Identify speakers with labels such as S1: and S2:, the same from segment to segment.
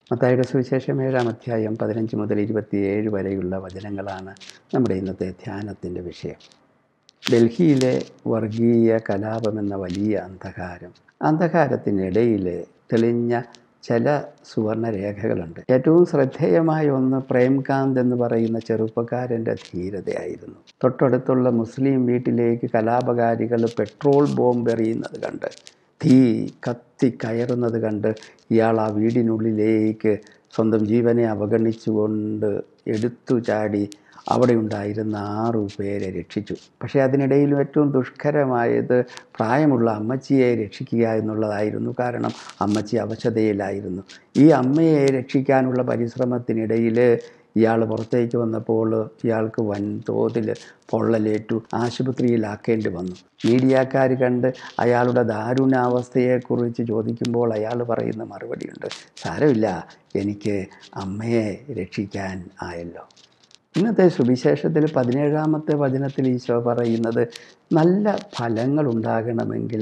S1: മത്തായിയുടെ സുവിശേഷം ഏഴാം അധ്യായം പതിനഞ്ച് മുതൽ ഇരുപത്തിയേഴ് വരെയുള്ള വചനങ്ങളാണ് നമ്മുടെ ഇന്നത്തെ ധ്യാനത്തിൻ്റെ വിഷയം ഡൽഹിയിലെ വർഗീയ കലാപം എന്ന വലിയ അന്ധകാരം അന്ധകാരത്തിനിടയിൽ തെളിഞ്ഞ ചില സുവർണ രേഖകളുണ്ട് ഏറ്റവും ശ്രദ്ധേയമായ ഒന്ന് പ്രേംകാന്ത് എന്ന് പറയുന്ന ചെറുപ്പക്കാരൻ്റെ ധീരതയായിരുന്നു തൊട്ടടുത്തുള്ള മുസ്ലിം വീട്ടിലേക്ക് കലാപകാരികൾ പെട്രോൾ ബോംബ് എറിയുന്നത് കണ്ട് തീ കത്തി കയറുന്നത് കണ്ട് ഇയാൾ ആ വീടിനുള്ളിലേക്ക് സ്വന്തം ജീവനെ അവഗണിച്ചുകൊണ്ട് എടുത്തു ചാടി അവിടെ ഉണ്ടായിരുന്ന ആറു പേരെ രക്ഷിച്ചു പക്ഷേ അതിനിടയിലും ഏറ്റവും ദുഷ്കരമായത് പ്രായമുള്ള അമ്മച്ചിയെ രക്ഷിക്കുക എന്നുള്ളതായിരുന്നു കാരണം അമ്മച്ചി അവശതയിലായിരുന്നു ഈ അമ്മയെ രക്ഷിക്കാനുള്ള പരിശ്രമത്തിനിടയിൽ ഇയാൾ പുറത്തേക്ക് വന്നപ്പോൾ ഇയാൾക്ക് വൻതോതിൽ പൊള്ളലേറ്റു ആശുപത്രിയിലാക്കേണ്ടി വന്നു മീഡിയക്കാർ കണ്ട് അയാളുടെ ദാരുണാവസ്ഥയെക്കുറിച്ച് ചോദിക്കുമ്പോൾ അയാൾ പറയുന്ന മറുപടിയുണ്ട് സാരമില്ല എനിക്ക് അമ്മയെ രക്ഷിക്കാൻ ആയല്ലോ ഇന്നത്തെ സുവിശേഷത്തിൽ പതിനേഴാമത്തെ വചനത്തിൽ ഈശോ പറയുന്നത് നല്ല ഫലങ്ങൾ ഉണ്ടാകണമെങ്കിൽ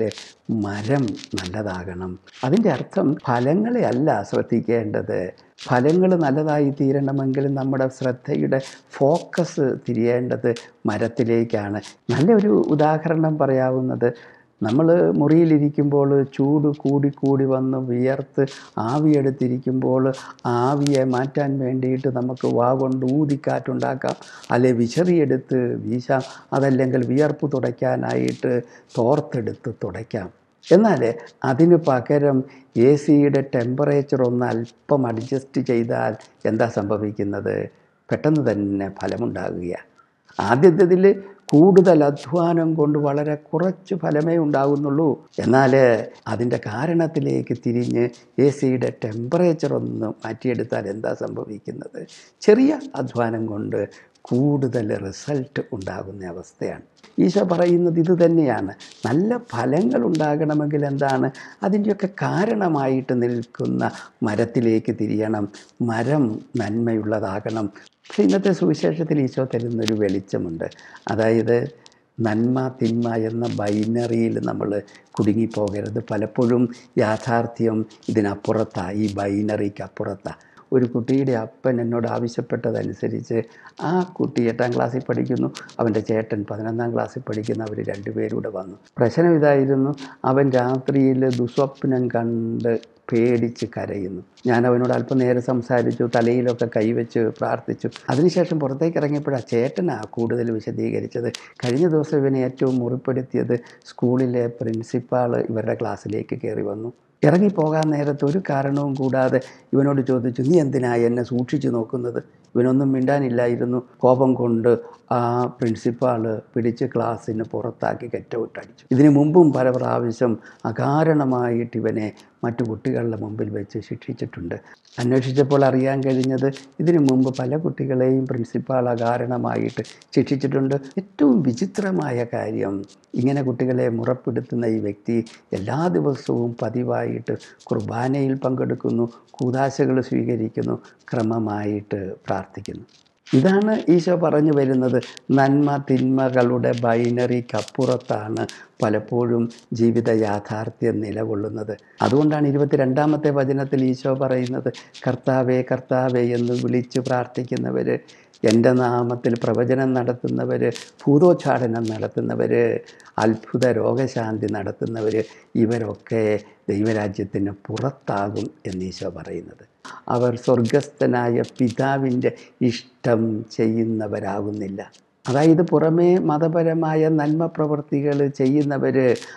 S1: മരം നല്ലതാകണം അതിൻ്റെ അർത്ഥം ഫലങ്ങളെ അല്ല ശ്രദ്ധിക്കേണ്ടത് ഫലങ്ങൾ നല്ലതായി തീരണമെങ്കിൽ നമ്മുടെ ശ്രദ്ധയുടെ ഫോക്കസ് തിരിയേണ്ടത് മരത്തിലേക്കാണ് നല്ലൊരു ഉദാഹരണം പറയാവുന്നത് നമ്മൾ മുറിയിലിരിക്കുമ്പോൾ ചൂട് കൂടി കൂടി വന്ന് വിയർത്ത് ആവിയെടുത്തിരിക്കുമ്പോൾ ആവിയെ മാറ്റാൻ വേണ്ടിയിട്ട് നമുക്ക് വാ കൊണ്ട് ഊതിക്കാറ്റുണ്ടാക്കാം അല്ലെ വിശറിയെടുത്ത് വീശാം അതല്ലെങ്കിൽ വിയർപ്പ് തുടയ്ക്കാനായിട്ട് തോർത്തെടുത്ത് തുടയ്ക്കാം എന്നാൽ അതിന് പകരം എ സിയുടെ ടെമ്പറേച്ചർ ഒന്ന് അല്പം അഡ്ജസ്റ്റ് ചെയ്താൽ എന്താ സംഭവിക്കുന്നത് പെട്ടെന്ന് തന്നെ ഫലമുണ്ടാകുകയാണ് ആദ്യത്തേതിൽ കൂടുതൽ അധ്വാനം കൊണ്ട് വളരെ കുറച്ച് ഫലമേ ഉണ്ടാകുന്നുള്ളൂ എന്നാൽ അതിൻ്റെ കാരണത്തിലേക്ക് തിരിഞ്ഞ് എ സിയുടെ ടെമ്പറേച്ചർ ഒന്ന് മാറ്റിയെടുത്താൽ എന്താ സംഭവിക്കുന്നത് ചെറിയ അധ്വാനം കൊണ്ട് കൂടുതൽ റിസൾട്ട് ഉണ്ടാകുന്ന അവസ്ഥയാണ് ഈശോ പറയുന്നത് ഇത് തന്നെയാണ് നല്ല ഫലങ്ങൾ ഉണ്ടാകണമെങ്കിൽ എന്താണ് അതിൻ്റെയൊക്കെ കാരണമായിട്ട് നിൽക്കുന്ന മരത്തിലേക്ക് തിരിയണം മരം നന്മയുള്ളതാകണം പക്ഷേ ഇന്നത്തെ സുവിശേഷത്തിൽ ഈശോ തരുന്നൊരു വെളിച്ചമുണ്ട് അതായത് നന്മ തിന്മ എന്ന ബൈനറിയിൽ നമ്മൾ കുടുങ്ങിപ്പോകരുത് പലപ്പോഴും യാഥാർത്ഥ്യം ഇതിനപ്പുറത്താണ് ഈ ബൈനറിക്ക് അപ്പുറത്താണ് ഒരു കുട്ടിയുടെ അപ്പൻ എന്നോട് ആവശ്യപ്പെട്ടതനുസരിച്ച് ആ കുട്ടി എട്ടാം ക്ലാസ്സിൽ പഠിക്കുന്നു അവൻ്റെ ചേട്ടൻ പതിനൊന്നാം ക്ലാസ്സിൽ പഠിക്കുന്ന അവർ രണ്ടുപേരൂടെ വന്നു പ്രശ്നം ഇതായിരുന്നു അവൻ രാത്രിയിൽ ദുസ്വപ്നം കണ്ട് പേടിച്ച് കരയുന്നു ഞാൻ അവനോട് അല്പം നേരം സംസാരിച്ചു തലയിലൊക്കെ കൈവച്ച് പ്രാർത്ഥിച്ചു അതിനുശേഷം പുറത്തേക്ക് ഇറങ്ങിയപ്പോഴാണ് ചേട്ടനാണ് കൂടുതൽ വിശദീകരിച്ചത് കഴിഞ്ഞ ദിവസം ഇവനെ ഏറ്റവും മുറിപ്പെടുത്തിയത് സ്കൂളിലെ പ്രിൻസിപ്പാൾ ഇവരുടെ ക്ലാസ്സിലേക്ക് കയറി വന്നു ഇറങ്ങിപ്പോകാൻ നേരത്ത് ഒരു കാരണവും കൂടാതെ ഇവനോട് ചോദിച്ചു നീ എന്തിനാ എന്നെ സൂക്ഷിച്ചു നോക്കുന്നത് ഇവനൊന്നും മിണ്ടാനില്ലായിരുന്നു കോപം കൊണ്ട് ആ പ്രിൻസിപ്പാൾ പിടിച്ച് ക്ലാസ്സിന് പുറത്താക്കി കെറ്റൗട്ടടിച്ചു ഇതിനു മുമ്പും പല പ്രാവശ്യം അകാരണമായിട്ട് ഇവനെ മറ്റു കുട്ടികളുടെ മുമ്പിൽ വെച്ച് ശിക്ഷിച്ചിട്ടുണ്ട് അന്വേഷിച്ചപ്പോൾ അറിയാൻ കഴിഞ്ഞത് ഇതിനു മുമ്പ് പല കുട്ടികളെയും പ്രിൻസിപ്പാൾ അകാരണമായിട്ട് ശിക്ഷിച്ചിട്ടുണ്ട് ഏറ്റവും വിചിത്രമായ കാര്യം ഇങ്ങനെ കുട്ടികളെ മുറപ്പെടുത്തുന്ന ഈ വ്യക്തി എല്ലാ ദിവസവും പതിവായിട്ട് കുർബാനയിൽ പങ്കെടുക്കുന്നു കൂതാശകൾ സ്വീകരിക്കുന്നു ക്രമമായിട്ട് പ്രാർത്ഥിക്കുന്നു ഇതാണ് ഈശോ പറഞ്ഞു വരുന്നത് നന്മ തിന്മകളുടെ ബൈനറിക്കപ്പുറത്താണ് പലപ്പോഴും ജീവിത യാഥാർത്ഥ്യം നിലകൊള്ളുന്നത് അതുകൊണ്ടാണ് ഇരുപത്തിരണ്ടാമത്തെ വചനത്തിൽ ഈശോ പറയുന്നത് കർത്താവേ കർത്താവേ എന്ന് വിളിച്ച് പ്രാർത്ഥിക്കുന്നവർ എൻ്റെ നാമത്തിൽ പ്രവചനം നടത്തുന്നവർ ഭൂതോച്ചാടനം നടത്തുന്നവർ അത്ഭുത രോഗശാന്തി നടത്തുന്നവർ ഇവരൊക്കെ ദൈവരാജ്യത്തിന് പുറത്താകും എന്നീശോ പറയുന്നത് അവർ സ്വർഗസ്ഥനായ പിതാവിൻ്റെ ഇഷ്ടം ചെയ്യുന്നവരാകുന്നില്ല അതായത് പുറമേ മതപരമായ നന്മ പ്രവൃത്തികൾ ചെയ്യുന്നവർ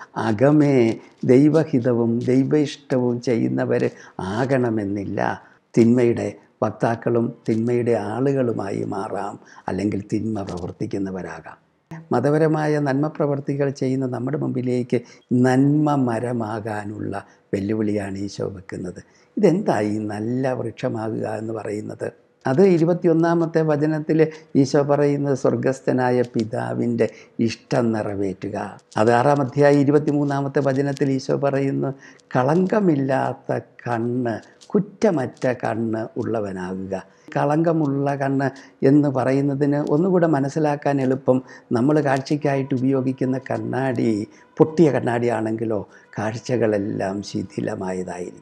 S1: അകമേ ദൈവഹിതവും ദൈവ ഇഷ്ടവും ചെയ്യുന്നവർ ആകണമെന്നില്ല തിന്മയുടെ വക്താക്കളും തിന്മയുടെ ആളുകളുമായി മാറാം അല്ലെങ്കിൽ തിന്മ പ്രവർത്തിക്കുന്നവരാകാം മതപരമായ നന്മ പ്രവർത്തികൾ ചെയ്യുന്ന നമ്മുടെ മുമ്പിലേക്ക് നന്മ മരമാകാനുള്ള വെല്ലുവിളിയാണ് ഈശോ വെക്കുന്നത് ഇതെന്തായി നല്ല വൃക്ഷമാകുക എന്ന് പറയുന്നത് അത് ഇരുപത്തിയൊന്നാമത്തെ വചനത്തിൽ ഈശോ പറയുന്നത് സ്വർഗസ്ഥനായ പിതാവിൻ്റെ ഇഷ്ടം നിറവേറ്റുക അത് ആറാം അധ്യായം ഇരുപത്തിമൂന്നാമത്തെ വചനത്തിൽ ഈശോ പറയുന്നു കളങ്കമില്ലാത്ത കണ്ണ് കുറ്റമറ്റ കണ്ണ് ഉള്ളവനാകുക കളങ്കമുള്ള കണ്ണ് എന്ന് പറയുന്നതിന് ഒന്നുകൂടെ മനസ്സിലാക്കാൻ എളുപ്പം നമ്മൾ കാഴ്ചയ്ക്കായിട്ട് ഉപയോഗിക്കുന്ന കണ്ണാടി പൊട്ടിയ കണ്ണാടിയാണെങ്കിലോ കാഴ്ചകളെല്ലാം ശിഥിലമായതായിരിക്കും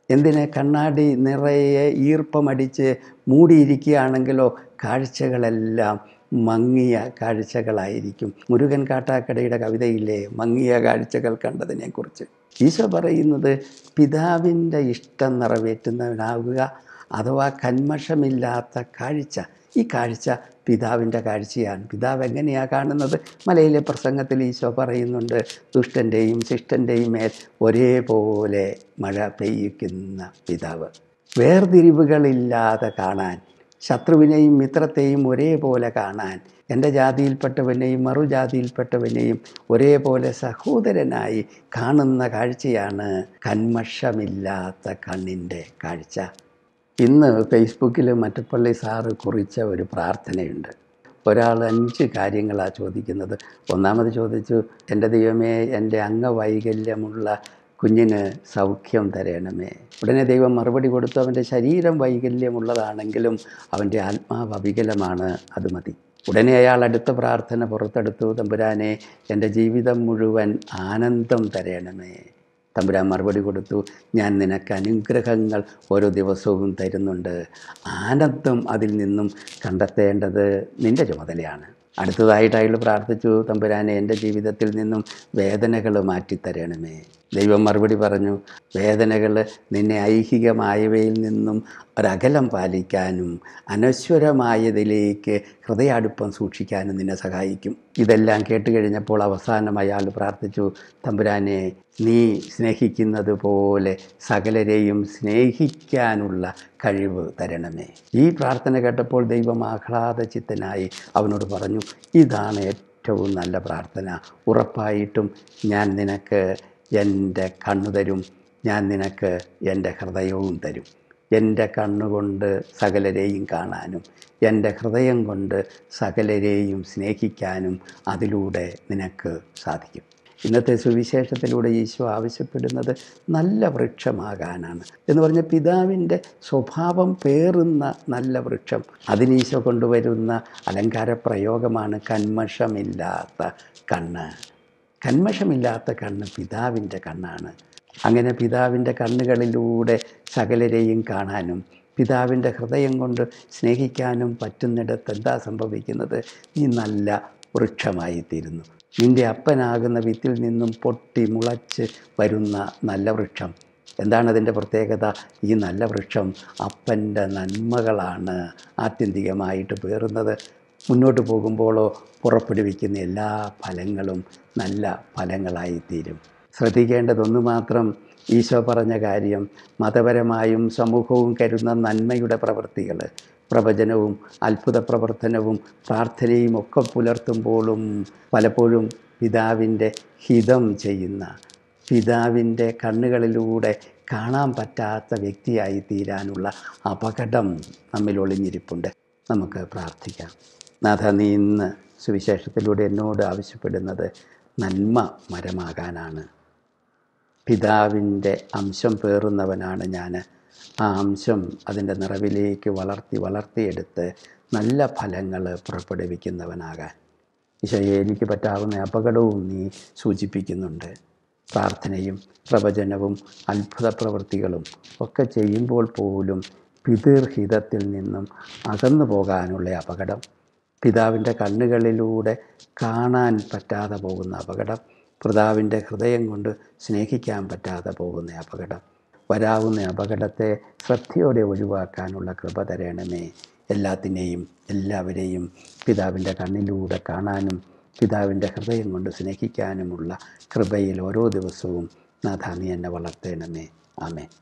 S1: എന്തിന് കണ്ണാടി നിറയെ ഈർപ്പമടിച്ച് മൂടിയിരിക്കുകയാണെങ്കിലോ കാഴ്ചകളെല്ലാം മങ്ങിയ കാഴ്ചകളായിരിക്കും മുരുകൻ കാട്ടാക്കടയുടെ കവിതയിലെ മങ്ങിയ കാഴ്ചകൾ കണ്ടതിനെക്കുറിച്ച് ഈശോ പറയുന്നത് പിതാവിൻ്റെ ഇഷ്ടം നിറവേറ്റുന്നവനാവുക അഥവാ കന്മഷമില്ലാത്ത കാഴ്ച ഈ കാഴ്ച പിതാവിൻ്റെ കാഴ്ചയാണ് പിതാവ് എങ്ങനെയാണ് കാണുന്നത് മലയിലെ പ്രസംഗത്തിൽ ഈശോ പറയുന്നുണ്ട് ദുഷ്ടൻ്റെയും ശിഷ്ടൻ്റെയും മേൽ ഒരേപോലെ മഴ പെയ്യിക്കുന്ന പിതാവ് വേർതിരിവുകളില്ലാതെ കാണാൻ ശത്രുവിനെയും മിത്രത്തെയും ഒരേപോലെ കാണാൻ എൻ്റെ ജാതിയിൽപ്പെട്ടവനെയും മറുജാതിയിൽപ്പെട്ടവനെയും ഒരേപോലെ സഹോദരനായി കാണുന്ന കാഴ്ചയാണ് കന്മഷമില്ലാത്ത കണ്ണിൻ്റെ കാഴ്ച ഇന്ന് ഫേസ്ബുക്കിൽ മറ്റപ്പള്ളി സാറ് കുറിച്ച ഒരു പ്രാർത്ഥനയുണ്ട് ഒരാൾ അഞ്ച് കാര്യങ്ങളാണ് ചോദിക്കുന്നത് ഒന്നാമത് ചോദിച്ചു എൻ്റെ ദൈവമേ എൻ്റെ അംഗവൈകല്യമുള്ള കുഞ്ഞിന് സൗഖ്യം തരണമേ ഉടനെ ദൈവം മറുപടി കൊടുത്തു അവൻ്റെ ശരീരം വൈകല്യമുള്ളതാണെങ്കിലും അവൻ്റെ ആത്മാവ് അവികലമാണ് അത് മതി ഉടനെ അയാൾ അടുത്ത പ്രാർത്ഥന പുറത്തെടുത്തു തമ്പുരാനെ എൻ്റെ ജീവിതം മുഴുവൻ ആനന്ദം തരണമേ തമ്പുരാൻ മറുപടി കൊടുത്തു ഞാൻ നിനക്ക് അനുഗ്രഹങ്ങൾ ഓരോ ദിവസവും തരുന്നുണ്ട് ആനന്ദം അതിൽ നിന്നും കണ്ടെത്തേണ്ടത് നിൻ്റെ ചുമതലയാണ് അടുത്തതായിട്ട് അയാൾ പ്രാർത്ഥിച്ചു തമ്പുരാനെ എൻ്റെ ജീവിതത്തിൽ നിന്നും വേദനകൾ മാറ്റിത്തരണമേ ദൈവം മറുപടി പറഞ്ഞു വേദനകൾ നിന്നെ ഐഹികമായവയിൽ നിന്നും ഒരകലം പാലിക്കാനും അനശ്വരമായതിലേക്ക് ഹൃദയാടുപ്പം സൂക്ഷിക്കാനും നിന്നെ സഹായിക്കും ഇതെല്ലാം കേട്ട് കഴിഞ്ഞപ്പോൾ അവസാനം അയാൾ പ്രാർത്ഥിച്ചു തമ്പുരാനെ നീ സ്നേഹിക്കുന്നത് പോലെ സകലരെയും സ്നേഹിക്കാനുള്ള കഴിവ് തരണമേ ഈ പ്രാർത്ഥന കേട്ടപ്പോൾ ദൈവം ആഹ്ലാദചിത്തനായി അവനോട് പറഞ്ഞു ഇതാണ് ഏറ്റവും നല്ല പ്രാർത്ഥന ഉറപ്പായിട്ടും ഞാൻ നിനക്ക് എൻ്റെ കണ്ണു തരും ഞാൻ നിനക്ക് എൻ്റെ ഹൃദയവും തരും എൻ്റെ കണ്ണുകൊണ്ട് സകലരെയും കാണാനും എൻ്റെ ഹൃദയം കൊണ്ട് സകലരെയും സ്നേഹിക്കാനും അതിലൂടെ നിനക്ക് സാധിക്കും ഇന്നത്തെ സുവിശേഷത്തിലൂടെ ഈശോ ആവശ്യപ്പെടുന്നത് നല്ല വൃക്ഷമാകാനാണ് എന്ന് പറഞ്ഞ പിതാവിൻ്റെ സ്വഭാവം പേറുന്ന നല്ല വൃക്ഷം അതിന് ഈശോ കൊണ്ടുവരുന്ന അലങ്കാര പ്രയോഗമാണ് കന്മഷമില്ലാത്ത കണ്ണ് കന്മഷമില്ലാത്ത കണ്ണ് പിതാവിൻ്റെ കണ്ണാണ് അങ്ങനെ പിതാവിൻ്റെ കണ്ണുകളിലൂടെ സകലരെയും കാണാനും പിതാവിൻ്റെ ഹൃദയം കൊണ്ട് സ്നേഹിക്കാനും പറ്റുന്നിടത്ത് എന്താ സംഭവിക്കുന്നത് നീ നല്ല വൃക്ഷമായിത്തീരുന്നു നിൻ്റെ അപ്പനാകുന്ന വിത്തിൽ നിന്നും പൊട്ടി മുളച്ച് വരുന്ന നല്ല വൃക്ഷം എന്താണ് അതിൻ്റെ പ്രത്യേകത ഈ നല്ല വൃക്ഷം അപ്പൻ്റെ നന്മകളാണ് ആത്യന്തികമായിട്ട് പേറുന്നത് മുന്നോട്ട് പോകുമ്പോഴോ പുറപ്പെടുവിക്കുന്ന എല്ലാ ഫലങ്ങളും നല്ല ഫലങ്ങളായിത്തീരും ശ്രദ്ധിക്കേണ്ടതൊന്നു മാത്രം ഈശോ പറഞ്ഞ കാര്യം മതപരമായും സമൂഹവും കരുതുന്ന നന്മയുടെ പ്രവൃത്തികൾ പ്രവചനവും അത്ഭുത പ്രവർത്തനവും പ്രാർത്ഥനയും ഒക്കെ പുലർത്തുമ്പോഴും പലപ്പോഴും പിതാവിൻ്റെ ഹിതം ചെയ്യുന്ന പിതാവിൻ്റെ കണ്ണുകളിലൂടെ കാണാൻ പറ്റാത്ത വ്യക്തിയായി തീരാനുള്ള അപകടം നമ്മിൽ ഒളിഞ്ഞിരിപ്പുണ്ട് നമുക്ക് പ്രാർത്ഥിക്കാം നാഥ നീ ഇന്ന് സുവിശേഷത്തിലൂടെ എന്നോട് ആവശ്യപ്പെടുന്നത് നന്മ മരമാകാനാണ് പിതാവിൻ്റെ അംശം പേറുന്നവനാണ് ഞാൻ ആ അംശം അതിൻ്റെ നിറവിലേക്ക് വളർത്തി വളർത്തിയെടുത്ത് നല്ല ഫലങ്ങൾ പുറപ്പെടുവിക്കുന്നവനാകാൻ ഈശോയെ എനിക്ക് പറ്റാവുന്ന അപകടവും നീ സൂചിപ്പിക്കുന്നുണ്ട് പ്രാർത്ഥനയും പ്രവചനവും അത്ഭുത പ്രവൃത്തികളും ഒക്കെ ചെയ്യുമ്പോൾ പോലും പിതൃഹിതത്തിൽ നിന്നും അകന്നു പോകാനുള്ള അപകടം പിതാവിൻ്റെ കണ്ണുകളിലൂടെ കാണാൻ പറ്റാതെ പോകുന്ന അപകടം പിതാവിൻ്റെ ഹൃദയം കൊണ്ട് സ്നേഹിക്കാൻ പറ്റാതെ പോകുന്ന അപകടം വരാവുന്ന അപകടത്തെ ശ്രദ്ധയോടെ ഒഴിവാക്കാനുള്ള കൃപ തരണമേ എല്ലാത്തിനെയും എല്ലാവരെയും പിതാവിൻ്റെ കണ്ണിലൂടെ കാണാനും പിതാവിൻ്റെ ഹൃദയം കൊണ്ട് സ്നേഹിക്കാനുമുള്ള കൃപയിൽ ഓരോ ദിവസവും നാഥാ നീ എന്നെ വളർത്തേണമേ ആമേ